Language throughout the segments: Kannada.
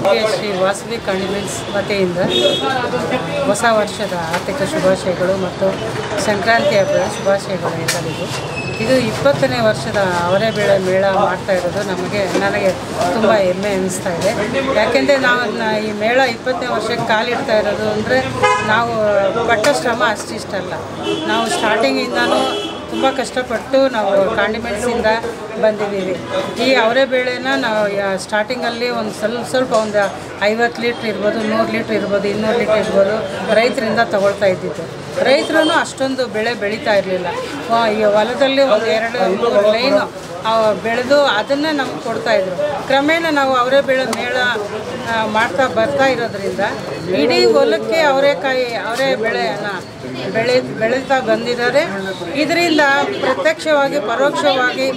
ಎಲ್ಲರಿಗೆ ಶ್ರೀ ವಾಸವಿ ಕಾಂಡಿಮೆಂಟ್ಸ್ ವತಿಯಿಂದ ಹೊಸ ವರ್ಷದ ಆರ್ಥಿಕ ಶುಭಾಶಯಗಳು ಮತ್ತು ಸಂಕ್ರಾಂತಿ ಹಬ್ಬದ ಶುಭಾಶಯಗಳು ಎಲ್ಲರಿಗೂ ಇದು ಇಪ್ಪತ್ತನೇ ವರ್ಷದ ಅವರೇ ಬೆಳೆ ಮೇಳ ಮಾಡ್ತಾ ಇರೋದು ನಮಗೆ ನನಗೆ ತುಂಬ ಹೆಮ್ಮೆ ಅನ್ನಿಸ್ತಾ ಇದೆ ಯಾಕೆಂದರೆ ನಾವು ಅದನ್ನ ಈ ಮೇಳ ಇಪ್ಪತ್ತನೇ ವರ್ಷಕ್ಕೆ ಕಾಲಿಡ್ತಾ ಇರೋದು ಅಂದರೆ ನಾವು ಪಟ್ಟ ಶ್ರಮ ಅಷ್ಟಿಷ್ಟಲ್ಲ ನಾವು ಸ್ಟಾರ್ಟಿಂಗಿಂದನೂ ತುಂಬ ಕಷ್ಟಪಟ್ಟು ನಾವು ಕಾಂಡಿಮೆಂಟ್ಸಿಂದ ಬಂದಿದ್ದೀವಿ ಈ ಅವರೇ ಬೇಳೆನ ನಾವು ಯಾ- ಸ್ಟಾರ್ಟಿಂಗಲ್ಲಿ ಒಂದು ಸ್ವಲ್ಪ ಸ್ವಲ್ಪ ಒಂದು ಐವತ್ತು ಲೀಟ್ರ್ ಇರ್ಬೋದು ನೂರು ಲೀಟ್ರ್ ಇರ್ಬೋದು ಇನ್ನೂರು ಲೀಟ್ರ್ ಇರ್ಬೋದು ರೈತರಿಂದ ತಗೊಳ್ತಾ ಇದ್ದಿದ್ದು ರೈತರು ಅಷ್ಟೊಂದು ಬೆಳೆ ಬೆಳೀತಾ ಇರಲಿಲ್ಲ ಈ ಹೊಲದಲ್ಲಿ ಒಂದು ಎರಡು ಮೂರು ಲೈನು ಬೆಳೆದು ಅದನ್ನೇ ನಮ್ಗೆ ಕೊಡ್ತಾಯಿದ್ರು ಕ್ರಮೇಣ ನಾವು ಅವರೇ ಬೆಳೆ ಮೇಳ ಆ, ಮಾಡ್ತಾ ಬರ್ತಾ ಇರೋದ್ರಿಂದ ಇಡೀ ಹೊಲಕ್ಕೆ ಅವರೇಕಾಯಿ ಅವರೇ ಬೆಳೆಯನ್ನು ಬೆಳೆ ಬೆಳೀತಾ ಬಂದಿದ್ದಾರೆ ಇದರಿಂದ ಪ್ರತ್ಯಕ್ಷವಾಗಿ ಪರೋಕ್ಷವಾಗಿ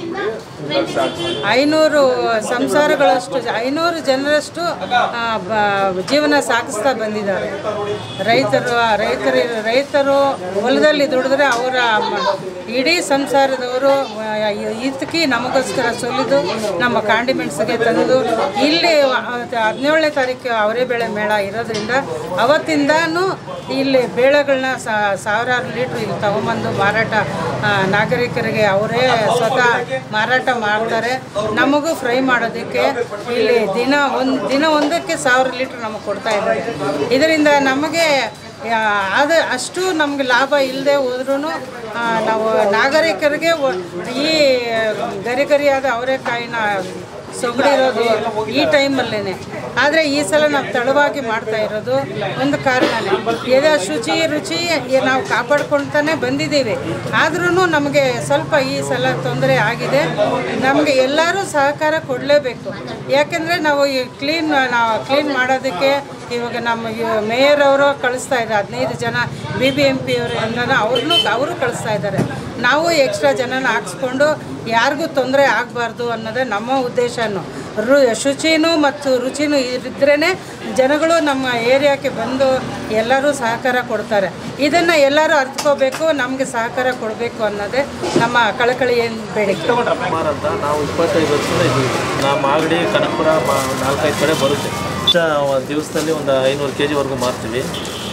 ಐನೂರು ಸಂಸಾರಗಳಷ್ಟು ಐನೂರು ಜನರಷ್ಟು ಆ, ಬ- ಜೀವನ ಸಾಗಿಸ್ತಾ ಬಂದಿದ್ದಾರೆ ರೈತರು ರೈತರು ರೈತರು ಹೊಲದಲ್ಲಿ ದುಡಿದ್ರೆ ಅವರ ಮ- ಇಡೀ ಸಂಸಾರದವರು ಇದಕ್ಕೆ ನಮಗೋಸ್ಕರ ಸುಲಿದು ನಮ್ಮ ಕಾಂಡಿಮೆಂಟ್ಸ್ಗೆ ತಂದು ಇಲ್ಲಿ ಹದಿನೇಳನೇ ತಾರೀಕು ಅವರೇ ಬೆಳೆ ಮೇಳ ಇರೋದ್ರಿಂದ ಅವತ್ತಿಂದನೂ ಇಲ್ಲಿ ಬೇಳೆಗಳನ್ನ ಸಾವಿರಾರು ಲೀಟ್ರ್ ಇಲ್ಲಿ ತಗೊಂಬಂದು ಮಾರಾಟ ಆ, ನಾಗರಿಕರಿಗೆ ಅವರೇ ಸ್ವತಃ ಮಾರಾಟ ಮಾಡ್ತಾರೆ ನಮಗೂ ಫ್ರೈ ಮಾಡೋದಕ್ಕೆ ಇಲ್ಲಿ ದಿನ ಒಂದು ದಿನ ಒಂದಕ್ಕೆ ಸಾವಿರ ಲೀಟ್ರ್ ನಮಗೆ ಕೊಡ್ತಾ ಇದ್ದಾರೆ ಇದರಿಂದ ನಮಗೆ ಯಾ- ಅದು ಅಷ್ಟು ನಮಗೆ ಲಾಭ ಇಲ್ಲದೆ ಹೋದ್ರೂ ನಾವು ನಾಗರಿಕರಿಗೆ ಒ- ಈ ಗರಿಗರಿಯಾದ ಅವರೆಕಾಯಿನ ಸೊಗಡಿರೋದು ಈ ಟೈಮಲ್ಲೇ ಆದರೆ ಈ ಸಲ ನಾವು ತಡವಾಗಿ ಮಾಡ್ತಾ ಇರೋದು ಒಂದು ಕಾರಣನೇ ಇದು ಶುಚಿ ರುಚಿ ಈ ನಾವು ಕಾಪಾಡ್ಕೊಳ್ತಾನೆ ಬಂದಿದ್ದೀವಿ ಆದ್ರೂ ನಮಗೆ ಸ್ವಲ್ಪ ಈ ಸಲ ತೊಂದರೆ ಆಗಿದೆ ನಮಗೆ ಎಲ್ಲರೂ ಸಹಕಾರ ಕೊಡಲೇಬೇಕು ಯಾಕೆಂದರೆ ನಾವು ಈ ಕ್ಲೀನ್ ನಾವು ಕ್ಲೀನ್ ಮಾಡೋದಕ್ಕೆ ಇವಾಗ ನಮ್ಮ ಇವ- ಮೇಯರ್ ಅವರು ಕಳಿಸ್ತಾ ಇದ್ದಾರೆ ಹದಿನೈದು ಜನ ಬಿ ಬಿ ಎಂ ಪಿ ಅವರಿಂದ ಅವ್ರನ್ನೂ ಅವರು ಕಳಿಸ್ತಾ ಇದ್ದಾರೆ ನಾವು ಎಕ್ಸ್ಟ್ರಾ ಜನನ ಹಾಕ್ಸ್ಕೊಂಡು ಯಾರಿಗೂ ತೊಂದರೆ ಆಗಬಾರ್ದು ಅನ್ನೋದೇ ನಮ್ಮ ಉದ್ದೇಶನೂ ರು ಶುಚಿನೂ ಮತ್ತು ರುಚಿನೂ ಇದ್ರೇ ಜನಗಳು ನಮ್ಮ ಏರಿಯಾಕ್ಕೆ ಬಂದು ಎಲ್ಲರೂ ಸಹಕಾರ ಕೊಡ್ತಾರೆ ಇದನ್ನು ಎಲ್ಲರೂ ಅರ್ಥಕೋಬೇಕು ನಮಗೆ ಸಹಕಾರ ಕೊಡಬೇಕು ಅನ್ನೋದೇ ನಮ್ಮ ಕಳಕಳಿ ಏನು ಬೇಡಿಕೆ ಕುಮಾರ್ ಅಂತ ನಾವು ಇಪ್ಪತ್ತೈದು ವರ್ಷದಿಂದ ಇದ್ದೀವಿ ನಾವು ಮಾಗಡಿ ಕನಕಪುರ ಮಾ- ನಾಲ್ಕೈದು ಕಡೆ ಬರುತ್ತೆ ವರ್ಷ ಒಂದು ದಿವಸದಲ್ಲಿ ಒಂದು ಐನೂರು ಕೆ ಜಿವರೆಗೂ ಮಾರ್ತೀವಿ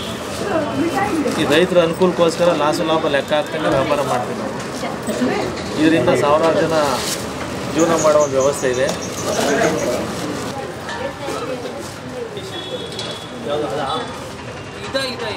ಈ ರೈತರ ಅನುಕೂಲಕ್ಕೋಸ್ಕರ ಲಾಸು ಲಾಭ ಲೆಕ್ಕ ಹಾಕ್ತಂಗೆ ವ್ಯಾಪಾರ ಮಾಡ್ತೀವಿ ನಾವು ಇದರಿಂದ ಸಾವಿರಾರು ಜನ ಜೀವನ ಮಾಡೋ ಒಂದು ವ್ಯವಸ್ಥೆ ಇದೆ ಇದ ಇದ